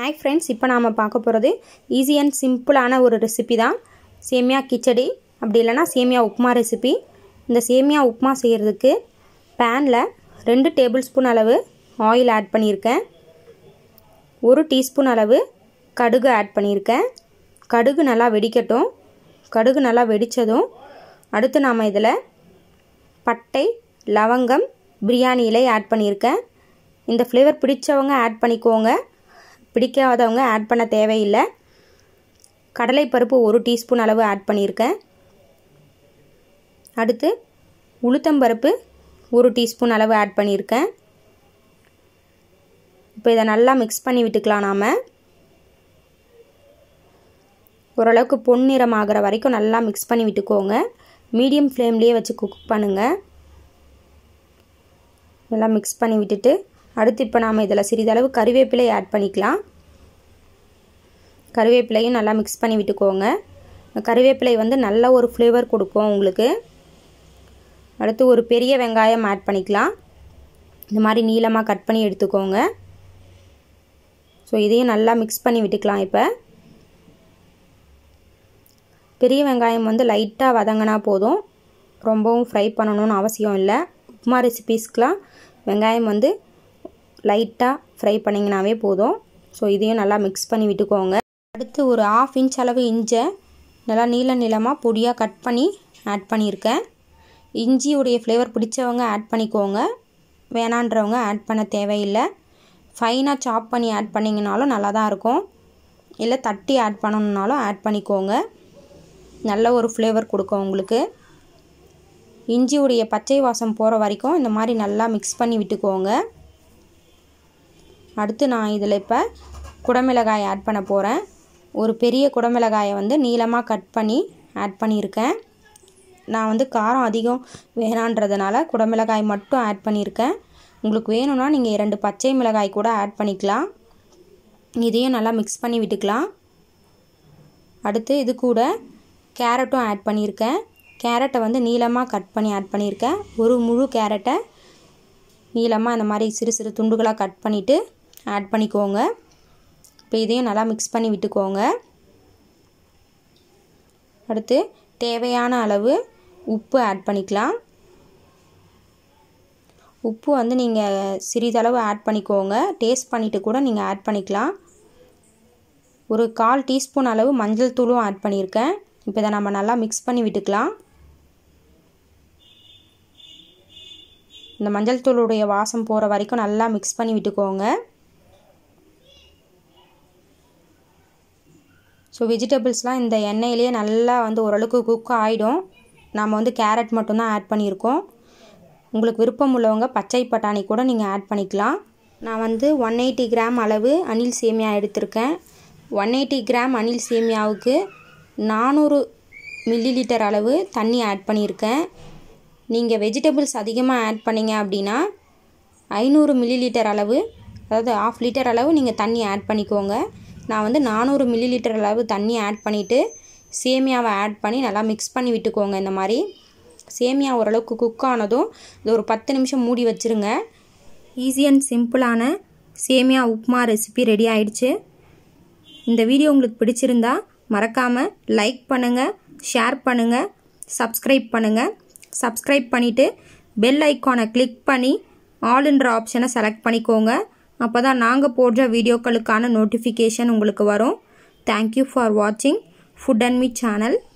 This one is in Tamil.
ஹாய் ஃப்ரெண்ட்ஸ் இப்போ நாம் பார்க்க போகிறது ஈஸி அண்ட் சிம்பிளான ஒரு ரெசிபி தான் சேமியா கிச்சடி அப்படி இல்லைனா சேமியா உப்புமா ரெசிபி இந்த சேமியா உப்புமா செய்கிறதுக்கு பேனில் ரெண்டு டேபிள் ஸ்பூன் அளவு ஆயில் ஆட் பண்ணியிருக்கேன் ஒரு டீஸ்பூன் அளவு கடுகு ஆட் பண்ணியிருக்கேன் கடுகு நல்லா வெடிக்கட்டும் கடுகு நல்லா வெடித்ததும் அடுத்து நாம் இதில் பட்டை லவங்கம் பிரியாணி இலை ஆட் பண்ணியிருக்கேன் இந்த ஃப்ளேவர் பிடிச்சவங்க ஆட் பண்ணிக்கோங்க பிடிக்காதவங்க ஆட் பண்ண தேவையில்லை கடலைப்பருப்பு ஒரு டீஸ்பூன் அளவு ஆட் பண்ணியிருக்கேன் அடுத்து உளுத்தம்பருப்பு ஒரு டீஸ்பூன் அளவு ஆட் பண்ணியிருக்கேன் இப்போ இதை நல்லா மிக்ஸ் பண்ணி விட்டுக்கலாம் நாம் ஓரளவுக்கு பொன்னிறம் ஆகிற வரைக்கும் நல்லா மிக்ஸ் பண்ணி விட்டுக்கோங்க மீடியம் ஃப்ளேம்லேயே வச்சு குக் பண்ணுங்கள் நல்லா மிக்ஸ் பண்ணி விட்டுட்டு அடுத்து இப்போ நாம் இதில் சிறிதளவு கருவேப்பிலை ஆட் பண்ணிக்கலாம் கருவேப்பிலையும் நல்லா மிக்ஸ் பண்ணி விட்டுக்கோங்க கருவேப்பிலை வந்து நல்ல ஒரு ஃப்ளேவர் கொடுக்கும் உங்களுக்கு அடுத்து ஒரு பெரிய வெங்காயம் ஆட் பண்ணிக்கலாம் இந்த மாதிரி நீளமாக கட் பண்ணி எடுத்துக்கோங்க ஸோ இதையும் நல்லா மிக்ஸ் பண்ணி விட்டுக்கலாம் இப்போ பெரிய வெங்காயம் வந்து லைட்டாக வதங்கினா போதும் ரொம்பவும் ஃப்ரை பண்ணணும்னு அவசியம் இல்லை உப்புமா ரெசிபீஸ்க்கெலாம் வெங்காயம் வந்து லைட்டாக ஃப்ரை பண்ணிங்கனாவே போதும் ஸோ இதையும் நல்லா மிக்ஸ் பண்ணி விட்டுக்கோங்க அடுத்து ஒரு ஆஃப் இன்ச் அளவு இஞ்சை நல்லா நீள நீளமாக பொடியாக கட் பண்ணி ஆட் பண்ணியிருக்கேன் இஞ்சியுடைய ஃப்ளேவர் பிடிச்சவங்க ஆட் பண்ணிக்கோங்க வேணான்றவங்க ஆட் பண்ண தேவையில்லை ஃபைனாக சாப் பண்ணி ஆட் பண்ணிங்கனாலும் நல்லா தான் இருக்கும் இல்லை தட்டி ஆட் பண்ணணுன்னாலும் ஆட் பண்ணிக்கோங்க நல்ல ஒரு ஃப்ளேவர் கொடுக்கும் உங்களுக்கு இஞ்சியுடைய பச்சை வாசம் போகிற வரைக்கும் இந்த மாதிரி நல்லா மிக்ஸ் பண்ணி விட்டுக்கோங்க அடுத்து நான் இதில் இப்போ குடமிளகாய் ஆட் பண்ண போகிறேன் ஒரு பெரிய குடமிளகாயை வந்து நீளமாக கட் பண்ணி ஆட் பண்ணியிருக்கேன் நான் வந்து காரம் அதிகம் வேணான்றதுனால குடமிளகாய் மட்டும் ஆட் பண்ணியிருக்கேன் உங்களுக்கு வேணும்னா நீங்கள் இரண்டு பச்சை மிளகாய் கூட ஆட் பண்ணிக்கலாம் இதையும் நல்லா மிக்ஸ் பண்ணி விட்டுக்கலாம் அடுத்து இது கூட கேரட்டும் ஆட் பண்ணியிருக்கேன் கேரட்டை வந்து நீளமாக கட் பண்ணி ஆட் பண்ணியிருக்கேன் ஒரு முழு கேரட்டை நீளமாக இந்த மாதிரி சிறு சிறு துண்டுகளாக கட் பண்ணிவிட்டு ஆட் பண்ணிக்கோங்க இப்போ இதையும் நல்லா மிக்ஸ் பண்ணி விட்டுக்கோங்க அடுத்து தேவையான அளவு உப்பு ஆட் பண்ணிக்கலாம் உப்பு வந்து நீங்கள் சிறிதளவு ஆட் பண்ணிக்கோங்க டேஸ்ட் பண்ணிவிட்டு கூட நீங்கள் ஆட் பண்ணிக்கலாம் ஒரு கால் டீஸ்பூன் அளவு மஞ்சள் தூளும் ஆட் பண்ணியிருக்கேன் இப்போ இதை நம்ம நல்லா மிக்ஸ் பண்ணி விட்டுக்கலாம் இந்த மஞ்சள் தூளுடைய வாசம் போகிற வரைக்கும் நல்லா மிக்ஸ் பண்ணி விட்டுக்கோங்க ஸோ வெஜிடபிள்ஸ்லாம் இந்த எண்ணெயிலேயே நல்லா வந்து ஓரளவுக்கு குக் ஆகிடும் நாம் வந்து கேரட் மட்டும்தான் ஆட் பண்ணியிருக்கோம் உங்களுக்கு விருப்பம் உள்ளவங்க பச்சை பட்டாணி கூட நீங்கள் ஆட் பண்ணிக்கலாம் நான் வந்து ஒன் எயிட்டி கிராம் அளவு அனில் சேமியா எடுத்திருக்கேன் ஒன் எயிட்டி கிராம் அனில் சேமியாவுக்கு நானூறு மில்லி லிட்டர் அளவு தண்ணி ஆட் பண்ணியிருக்கேன் நீங்கள் வெஜிடபிள்ஸ் அதிகமாக ஆட் பண்ணிங்க அப்படின்னா ஐநூறு மில்லி லிட்டர் அளவு அதாவது ஆஃப் லிட்டர் அளவு நீங்கள் தண்ணி ஆட் பண்ணிக்கோங்க நான் வந்து நானூறு மில்லி லிட்டர் அளவு தண்ணி ஆட் பண்ணிவிட்டு சேமியாவை ஆட் பண்ணி நல்லா மிக்ஸ் பண்ணி விட்டுக்கோங்க இந்த மாதிரி சேமியா ஓரளவுக்கு குக் ஆனதும் இது ஒரு பத்து நிமிஷம் மூடி வச்சுருங்க ஈஸி அண்ட் சிம்பிளான சேமியா உப்மா ரெசிபி ரெடி ஆயிடுச்சு இந்த வீடியோ உங்களுக்கு பிடிச்சிருந்தா மறக்காமல் லைக் பண்ணுங்கள் ஷேர் பண்ணுங்கள் சப்ஸ்கிரைப் பண்ணுங்கள் சப்ஸ்கிரைப் பண்ணிவிட்டு பெல் ஐக்கானை கிளிக் பண்ணி ஆல்ன்ற ஆப்ஷனை செலக்ட் பண்ணிக்கோங்க அப்போ தான் நாங்கள் போடுற வீடியோக்களுக்கான நோட்டிஃபிகேஷன் உங்களுக்கு வரும் தேங்க்யூ ஃபார் வாட்சிங் ஃபுட் அண்ட் மீ சேனல்